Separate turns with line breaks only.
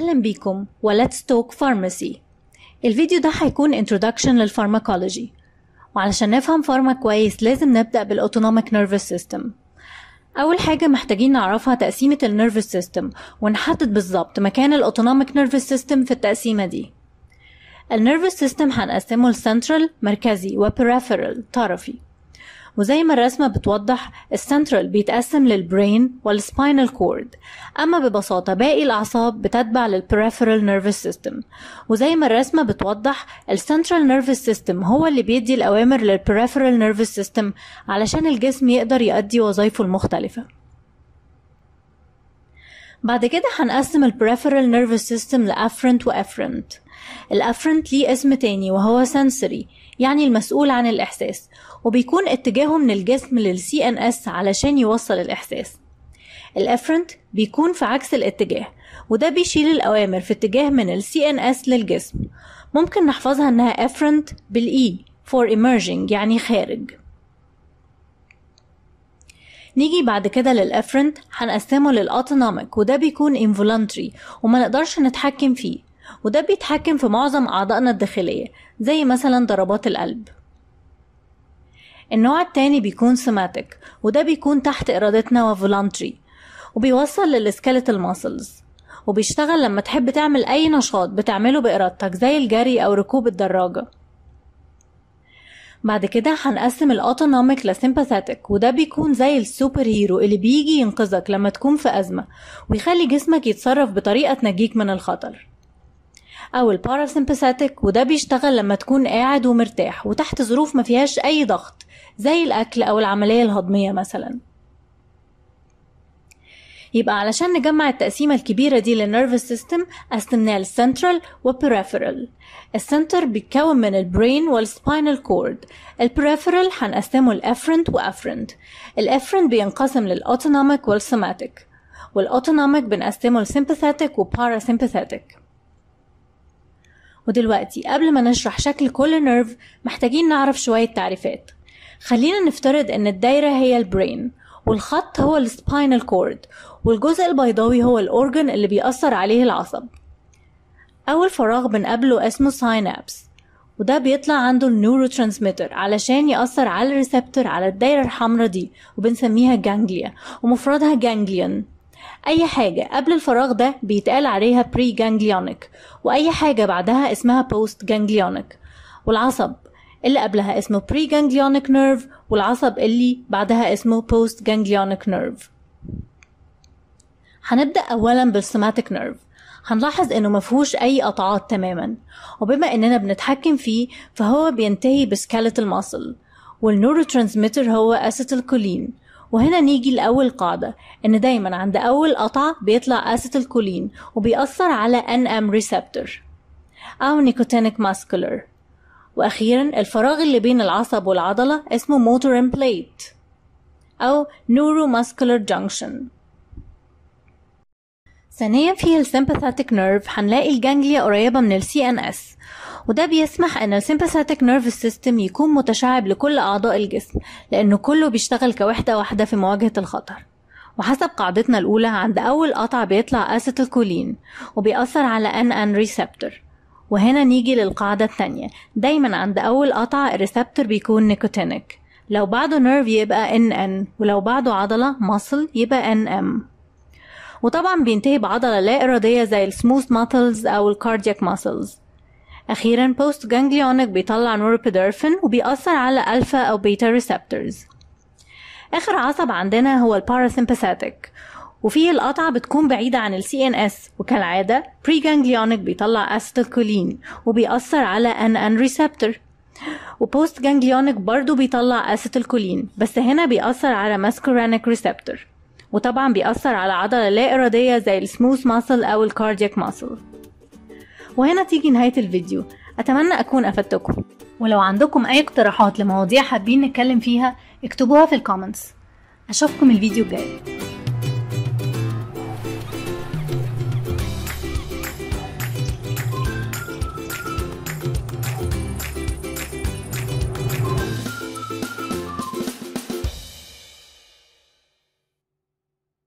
أهلا بيكم و Let's Talk Pharmacy الفيديو ده هيكون introduction للفارماكولوجي وعلشان نفهم فارما كويس لازم نبدأ بالأوتونوميك نيرفس سيستم أول حاجة محتاجين نعرفها تقسيمة النيرفس سيستم ونحدد بالظبط مكان الأوتونوميك نيرفس سيستم في التقسيمة دي النيرفس سيستم هنقسمه لسنترال مركزي وبريفرال طرفي وزي ما الرسمة بتوضح السنترال بيتقسم للبرين والسباينال كورد أما ببساطة باقي الأعصاب بتتبع للبريفرال نيرفس سيستم وزي ما الرسمة بتوضح السنترال نيرفس سيستم هو اللي بيدي الأوامر للبريفرال نيرفس سيستم علشان الجسم يقدر يؤدي وظائفه المختلفة بعد كده هنقسم البريفرال نيرفس سيستم لافرنت وافرنت الافرنت ليه اسم تاني وهو sensory يعني المسؤول عن الإحساس وبيكون اتجاهه من الجسم للسي ان اس علشان يوصل الإحساس الافرنت بيكون في عكس الاتجاه وده بيشيل الأوامر في اتجاه من السي ان اس للجسم ممكن نحفظها انها افرنت بالاي for emerging يعني خارج نيجي بعد كده للافرنت هنقسمه للاوتونوميك وده بيكون involuntary وما نقدرش نتحكم فيه وده بيتحكم في معظم أعضائنا الداخلية زي مثلا ضربات القلب النوع التاني بيكون سوماتيك وده بيكون تحت إرادتنا وفولانتري وبيوصل للسكيلتال ماسلز وبيشتغل لما تحب تعمل أي نشاط بتعمله بإرادتك زي الجري أو ركوب الدراجة بعد كده هنقسم الاوتونوميك لسيمباثيتك وده بيكون زي السوبر هيرو اللي بيجي ينقذك لما تكون في أزمة ويخلي جسمك يتصرف بطريقة تنجيك من الخطر أو الباراسمباثيك وده بيشتغل لما تكون قاعد ومرتاح وتحت ظروف ما فيهاش أي ضغط زي الأكل أو العملية الهضمية مثلا يبقى علشان نجمع التقسيمة الكبيرة دي للنيرفس سيستم قسمناه للسنترال وبريفرال السنتر بيتكون من البرين والسباينال كورد البريفرال هنقسمه لافرنت وافرنت الافرنت بينقسم للاوتونوميك والسوماتيك والاوتونوميك بنقسمه لسيمباثيتك وباراسيمباثيتك ودلوقتي قبل ما نشرح شكل كل نيرف محتاجين نعرف شوية تعريفات خلينا نفترض ان الدايرة هي البرين والخط هو السباينال كورد والجزء البيضاوي هو الأورجن اللي بيأثر عليه العصب أول فراغ بنقابله اسمه ساينابس وده بيطلع عنده النيورو ترانسميتر علشان يأثر على الريسبتور على الدايرة الحمراء دي وبنسميها جانجليا ومفردها جانجليون أي حاجة قبل الفراغ ده بيتقال عليها بري جانجليونيك وأي حاجة بعدها اسمها بوست جانجليونيك والعصب اللي قبلها اسمه بري جانجليونيك نيرف والعصب اللي بعدها اسمه بوست جانجليونيك نيرف هنبدأ أولا بالسوماتيك نيرف هنلاحظ انه مفهوش اي قطعات تماما وبما اننا بنتحكم فيه فهو بينتهي بسكاليتال ماسل والنورو ترانسميتر هو اسيتيلكولين وهنا نيجي لأول قاعدة إن دايما عند أول قطعة بيطلع أسيتيلكولين وبيأثر على NM ريسبتور أو نيكوتينيك ماسكولر وأخيرا الفراغ اللي بين العصب والعضلة اسمه موتور امبليت أو نورو ماسكولر جانكشن ثانيا في السيمباثيك نيرف هنلاقي الجانجليا قريبة من السي ان اس وده بيسمح ان السيمباثيك نيرف سيستم يكون متشعب لكل اعضاء الجسم لانه كله بيشتغل كوحدة واحدة في مواجهة الخطر وحسب قاعدتنا الأولى عند أول قطع بيطلع أسيتيلكولين وبيأثر على ان ان ريسبتور وهنا نيجي للقاعدة التانية دايما عند أول قطع الريسبتور بيكون نيكوتينيك لو بعده نيرف يبقى ان ان ولو بعده عضلة ماسل يبقى ان ام وطبعا بينتهي بعضلة لا إرادية زي السموث ماسلز أو الكاردياك ماسلز أخيرا بوست جانجليونيك بيطلع نوربيدورفين وبيأثر على ألفا أو بيتا ريسبتورز آخر عصب عندنا هو الباراسيمباثيك وفيه القطعة بتكون بعيدة عن ال CNS وكالعادة بري جانجليونيك بيطلع أسيتيلكولين وبيأثر على NN ريسبتور وبوست جانجليونيك برضو بيطلع أسيتيلكولين بس هنا بيأثر على ماسكورانيك ريسبتور وطبعا بيأثر على عضلة لا إرادية زي السموث ماسل أو الكاردياك ماسل وهنا تيجي نهاية الفيديو أتمنى أكون أفدتكم ولو عندكم أي اقتراحات لمواضيع حابين نتكلم فيها اكتبوها في الكومنتس أشوفكم الفيديو الجاي